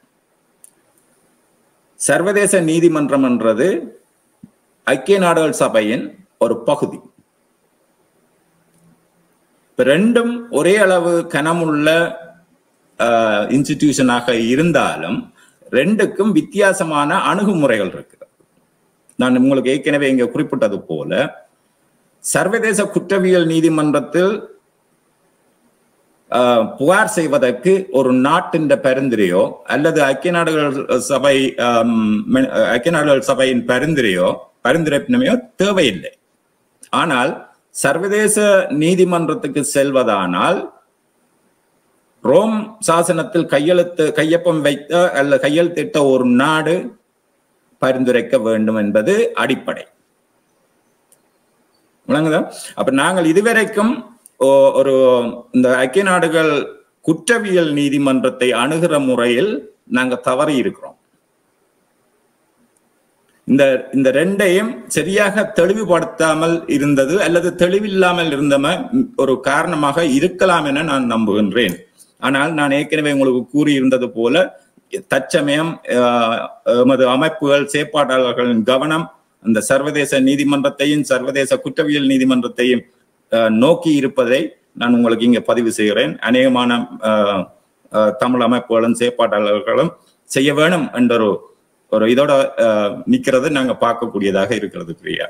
சர்வதேச நீதிமன்றம் என்றது ஐக்கிய நாடுகள் சபையின் ஒரு பகுதி இப்ப ரெண்டும் ஒரே அளவு கனமுள்ள இன்ஸ்டிடியூஷனாக இருந்தாலும் ரெண்டுக்கும் வித்தியாசமான அணுகுமுறைகள் இருக்கு நான் உங்களுக்கு ஏற்கனவே இங்க குறிப்பிட்டது போல சர்வதேச குற்றவியல் நீதிமன்றத்தில் ஆஹ், புகார் செய்வதற்கு ஒரு நாட்டின் பரிந்துரையோ அல்லது ஐக்கிய நாடுகள் சபை ஆம், மெ- ஐக்கிய நாடுகள் சபையின் பரிந்துரையோ பரிந்துரைப்பினமையோ தேவையில்லை ஆனால் சர்வதேச நீதிமன்றத்துக்கு செல்வதானால் ரோம் சாசனத்தில் கையெழுத்து கையொப்பம் வைத்த அல்ல கையெழுத்திட்ட ஒரு நாடு பரிந்துரைக்க வேண்டும் என்பது அடிப்படை விளங்குதா அப்ப நாங்கள் இதுவரைக்கும் ஓ- ஒரு இந்த ஐக்கிய நாடுகள் குற்றவியல் நீதிமன்றத்தை அணுகிற முறையில் நாங்க தவறி இருக்கிறோம் இந்த இந்த ரெண்டையும் சரியாக தெளிவுபடுத்தாமல் இருந்தது அல்லது தெளிவில்லாமல் இருந்தம ஒரு காரணமாக இருக்கலாம் என நான் நம்புகின்றேன் ஆனால் நான் ஏற்கனவே உங்களுக்கு கூறியிருந்தது போல தற்சமயம் ஆஹ், எமது அமைப்புகள் செயற்பாட்டாளர்களின் கவனம் அந்த சர்வதேச நீதிமன்றத்தையும் சர்வதேச குற்றவியல் நீதிமன்றத்தையும் ஆஹ், நோக்கி இருப்பதை நான் உங்களுக்கு இங்க பதிவு செய்கிறேன் அநேகமான ஆஹ், ஆஹ், தமிழ் அமைப்புகளும் செயற்பாட்டாளர்களும் செய்ய வேணும் என்ற ஒரு ஒரு இதோட ஆஹ், நிக்கிறது நாங்க பார்க்கக்கூடியதாக இருக்கிறது பிரியா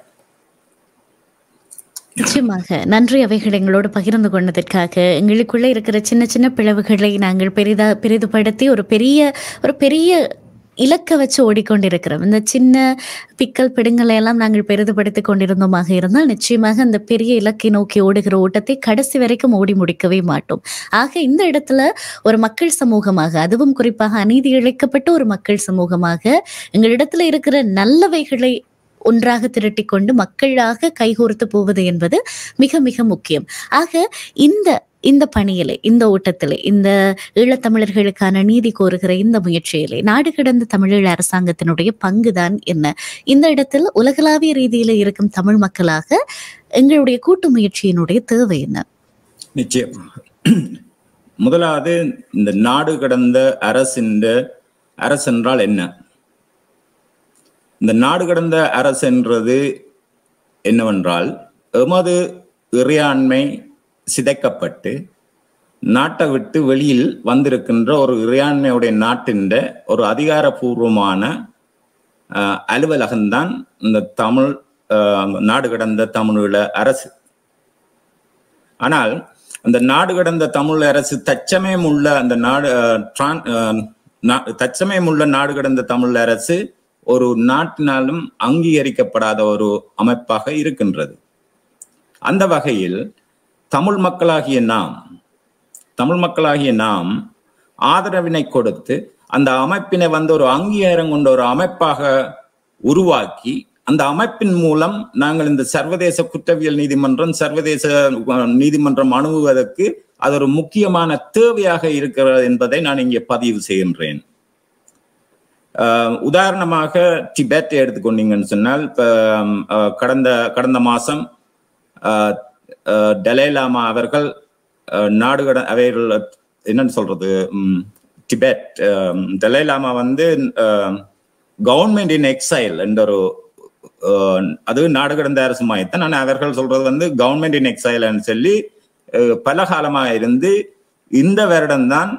நிச்சயமாக நன்றி அவைகள் எங்களோடு பகிர்ந்து கொண்டதற்காக எங்களுக்குள்ள இருக்கிற சின்ன சின்ன பிளவுகளை நாங்கள் பெரிதா பெரிதுபடுத்தி ஒரு பெரிய ஒரு பெரிய இலக்க வச்சு ஓடிக்கொண்டிருக்கிறோம் இந்த சின்ன பிக்கல் பிடுங்களை எல்லாம் நாங்கள் பெரிதுபடுத்திக் கொண்டிருந்தோமாக இருந்தால் நிச்சயமாக அந்த பெரிய இலக்கை நோக்கி ஓடுகிற ஓட்டத்தை கடைசி வரைக்கும் ஓடி முடிக்கவே மாட்டோம் ஆக இந்த இடத்துல ஒரு மக்கள் சமூகமாக அதுவும் குறிப்பாக அநீதி இழைக்கப்பட்ட ஒரு மக்கள் சமூகமாக எங்களிடத்துல இருக்கிற நல்லவைகளை ஒன்றாக திரட்டிக் கொண்டு மக்களாக கைகோர்த்து போவது என்பது மிக மிக முக்கியம் ஆக இந்த இந்த பணியிலே இந்த ஓட்டத்திலே இந்த ஈழத்தமிழர்களுக்கான நீதி கோருகிற இந்த முயற்சியிலே நாடு கடந்த தமிழீழ அரசாங்கத்தினுடைய பங்குதான் என்ன இந்த இடத்தில் உலகளாவிய ரீதியில இருக்கும் தமிழ் மக்களாக எங்களுடைய கூட்டு முயற்சியினுடைய தேவை என்ன நிச்சயமாக முதலாவது இந்த நாடு கடந்த அரசின் அரசு என்றால் என்ன இந்த நாடு கடந்த அரசென்றது என்னவென்றால் எமது இறையாண்மை சிதைக்கப்பட்டு நாட்டை விட்டு வெளியில் வந்திருக்கின்ற ஒரு இறையாண்மையுடைய நாட்டின் ஒரு அதிகாரபூர்வமான அஹ், அலுவலகம்தான் இந்த தமிழ் அஹ், நாடு கடந்த தமிழீழ அரசு ஆனால் அந்த நாடு கடந்த தமிழ் அரசு தச்சமயம் உள்ள அந்த நாடு அஹ், டிரான்- அஹ், நா- தச்சமயம் உள்ள நாடு கடந்த தமிழ் அரசு ஒரு நாட்டினாலும் அங்கீகரிக்கப்படாத ஒரு அமைப்பாக இருக்கின்றது அந்த வகையில் தமிழ் மக்களாகிய நாம் தமிழ் மக்களாகிய நாம் ஆதரவினை கொடுத்து அந்த அமைப்பினை வந்து ஒரு அங்கீகாரம் கொண்ட ஒரு அமைப்பாக உருவாக்கி அந்த அமைப்பின் மூலம் நாங்கள் இந்த சர்வதேச குற்றவியல் நீதிமன்றம் சர்வதேச அஹ், நீதிமன்றம் அணுகுவதற்கு அது ஒரு முக்கியமான தேவையாக இருக்கிறது என்பதை நான் இங்கே பதிவு செய்கின்றேன் அஹ், உதாரணமாக டிபெட் எடுத்துக்கொண்டீங்கன்னு சொன்னால் இப்ப அஹ், கடந்த கடந்த மாசம் அஹ், அஹ், டலைலாமா அவர்கள் அஹ், நாடு கட அவைகள் என்னன்னு சொல்றது ம், டிபெட் அஹ், டலைலாமா வந்து கவர்மெண்ட் இன் எக்ஸைல் என்ற ஒரு அஹ், அது நாடு கடந்த அரசு மாயத்தான் ஆனால் அவர்கள் சொல்றது வந்து கவர்மெண்ட் இன் எக்ஸைல்னு சொல்லி அஹ், பல காலமாக இருந்து இந்த வருடம்தான்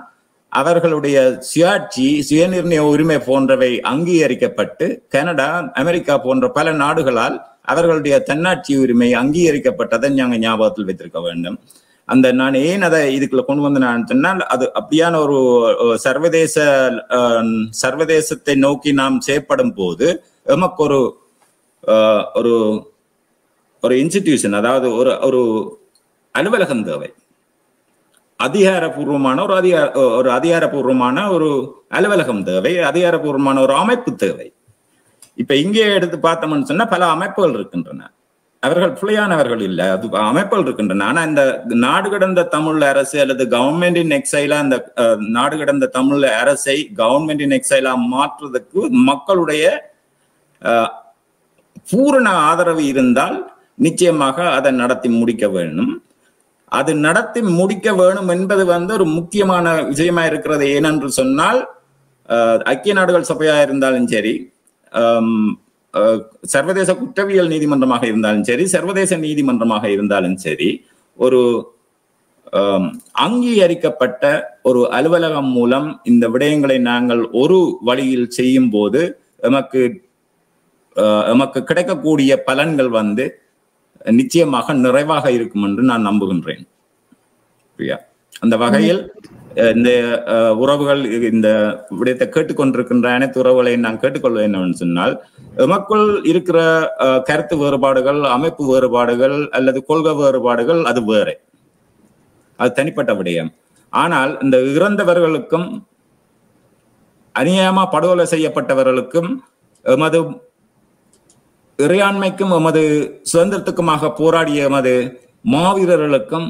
அவர்களுடைய சுயாட்சி சுயநிர்ணய உரிமை போன்றவை அங்கீகரிக்கப்பட்டு கனடா அமெரிக்கா போன்ற பல நாடுகளால் அவர்களுடைய தன்னாட்சி உரிமை அங்கீகரிக்கப்பட்டதை நாங்கள் ஞாபகத்தில் வைத்திருக்க வேண்டும் அந்த நான் ஏன் அதை இதுக்குள்ள கொண்டு வந்து நான் சொன்னால் அது அப்படியான ஒரு அஹ், சர்வதேச அஹ், சர்வதேசத்தை நோக்கி நாம் செயற்படும் போது எமக்கு ஒரு அஹ், ஒரு ஒரு இன்ஸ்டிடியூஷன் அதாவது ஒரு ஒரு அலுவலகம் தேவை அதிகாரப்பூர்வமான ஒரு அதிகார ஒரு அதிகாரப்பூர்வமான ஒரு அலுவலகம் தேவை அதிகாரப்பூர்வமான ஒரு அமைப்பு தேவை இப்ப இங்கே எடுத்து பார்த்தோம்னு சொன்னா பல அமைப்புகள் இருக்கின்றன அவர்கள் பிள்ளையானவர்கள் இல்லை அது அமைப்புகள் இருக்கின்றன ஆனா இந்த நாடு கடந்த தமிழ் அரசு அல்லது கவர்மெண்டின் எக்ஸைலா இந்த அஹ், நாடு கடந்த தமிழ் அரசை கவர்மெண்டின் எக்ஸைலா மாற்றுவதற்கு மக்களுடைய அஹ், பூரண ஆதரவு இருந்தால் நிச்சயமாக அதை நடத்தி முடிக்க வேண்டும் அது நடத்தி முடிக்க வேணும் என்பது வந்து ஒரு முக்கியமான விஷயமா இருக்கிறது ஏனென்று சொன்னால் அஹ், ஐக்கிய நாடுகள் சபையா இருந்தாலும் சரி ஆம், அஹ், சர்வதேச குற்றவியல் நீதிமன்றமாக இருந்தாலும் சரி சர்வதேச நீதிமன்றமாக இருந்தாலும் சரி ஒரு ஆம், அங்கீகரிக்கப்பட்ட ஒரு அலுவலகம் மூலம் இந்த விடயங்களை நாங்கள் ஒரு வழியில் செய்யும் போது எமக்கு அஹ், எமக்கு கிடைக்கக்கூடிய பலன்கள் வந்து நிச்சயமாக நிறைவாக இருக்கும் என்று நான் நம்புகின்றேன் பிரியா அந்த வகையில் அஹ், இந்த அஹ், உறவுகள் இந்த விடயத்தை கேட்டுக்கொண்டிருக்கின்ற அனைத்து உறவுகளையும் நான் கேட்டுக்கொள்வது என்னவென்று சொன்னால் எமக்குள் இருக்கிற அஹ், கருத்து வேறுபாடுகள் அமைப்பு வேறுபாடுகள் அல்லது கொள்கை வேறுபாடுகள் அது வேறு அது தனிப்பட்ட விடயம் ஆனால் இந்த இறந்தவர்களுக்கும் அநியாயமா படுகொலை செய்யப்பட்டவர்களுக்கும் எமது இறையாண்மைக்கும் எமது சுதந்திரத்துக்குமாக போராடிய எமது மாவீரர்களுக்கும்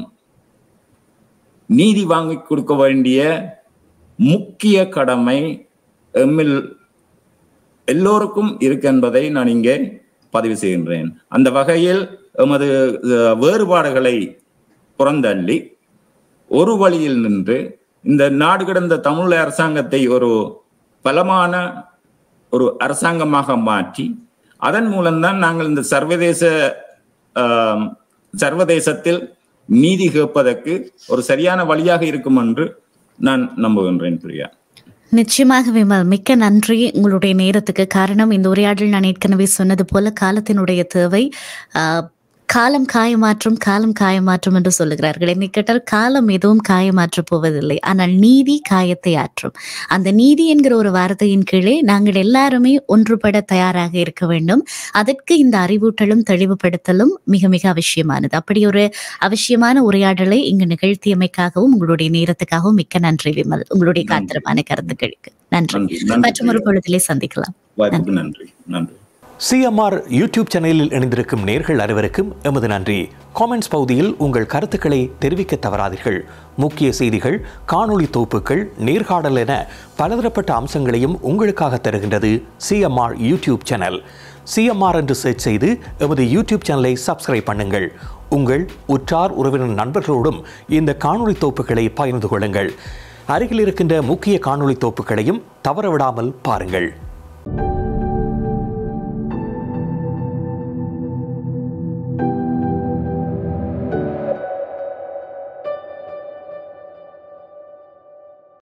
நீதி வாங்கி கொடுக்க வேண்டிய முக்கிய கடமை எம்மில் எல்லோருக்கும் இருக்கு என்பதை நான் இங்கே பதிவு செய்கின்றேன் அந்த வகையில் எமது அஹ், வேறுபாடுகளை புறந்தள்ளி ஒரு வழியில் நின்று இந்த நாடு கடந்த தமிழ் அரசாங்கத்தை ஒரு பலமான ஒரு அரசாங்கமாக மாற்றி அதன் மூலம்தான் நாங்கள் இந்த சர்வதேச ஆம், சர்வதேசத்தில் நீதி கேட்பதற்கு ஒரு சரியான வழியாக இருக்கும் என்று நான் நம்புகின்றேன் பிரியா நிச்சயமாக விமல் மிக்க நன்றி உங்களுடைய நேரத்துக்கு காரணம் இந்த உரையாடல் நான் ஏற்கனவே சொன்னது போல காலத்தினுடைய தேவை ஆஹ், காலம் காயமாற்றும் காலம் காயமாற்றும் என்று சொல்லுகிறார்கள் என்னை கேட்டால் காலம் எதுவும் காயமாற்றப் போவதில்லை ஆனால் நீதி காயத்தை ஆற்றும் அந்த நீதி என்கிற ஒரு வார்த்தையின் கீழே நாங்கள் எல்லாருமே ஒன்றுபட தயாராக இருக்க வேண்டும் அதற்கு இந்த அறிவூட்டலும் தெளிவுபடுத்தலும் மிக மிக அவசியமானது அப்படி ஒரு அவசியமான உரையாடலை இங்கு நிகழ்த்தியமைக்காகவும் உங்களுடைய நேரத்துக்காகவும் மிக்க நன்றி விமல் உங்களுடைய நன்றி. காத்திரமான கருத்துக்களுக்கு நன்றி நன்றி நன்றி மற்றும் ஒரு பிரியா. பொழுதிலே சந்திக்கலாம் வாய்ப்புக்கு நன்றி நன்றி சிஎம்ஆர் யூடியூப் சேனலில் இணைந்திருக்கும் நேர்கள் அனைவருக்கும் எமது நன்றி காமெண்ட்ஸ் பகுதியில் உங்கள் கருத்துக்களை தெரிவிக்க தவறாதீர்கள் முக்கிய செய்திகள் காணொளி தொகுப்புகள் நேர்காணல் என பலதரப்பட்ட அம்சங்களையும் உங்களுக்காக தருகின்றது சிஎம்ஆர் யூடியூப் சேனல் சிஎம்ஆர் என்று சர்ச் செய்து எமது யூடியூப் சேனலை சப்ஸ்கிரைப் பண்ணுங்கள் உங்கள் உற்றார் உறவினர் நண்பர்களோடும் இந்த காணொளி தொகுப்புகளை பகிர்ந்து கொள்ளுங்கள் அருகில் இருக்கின்ற முக்கிய காணொளி தொகுப்புகளையும் தவறவிடாமல் பாருங்கள்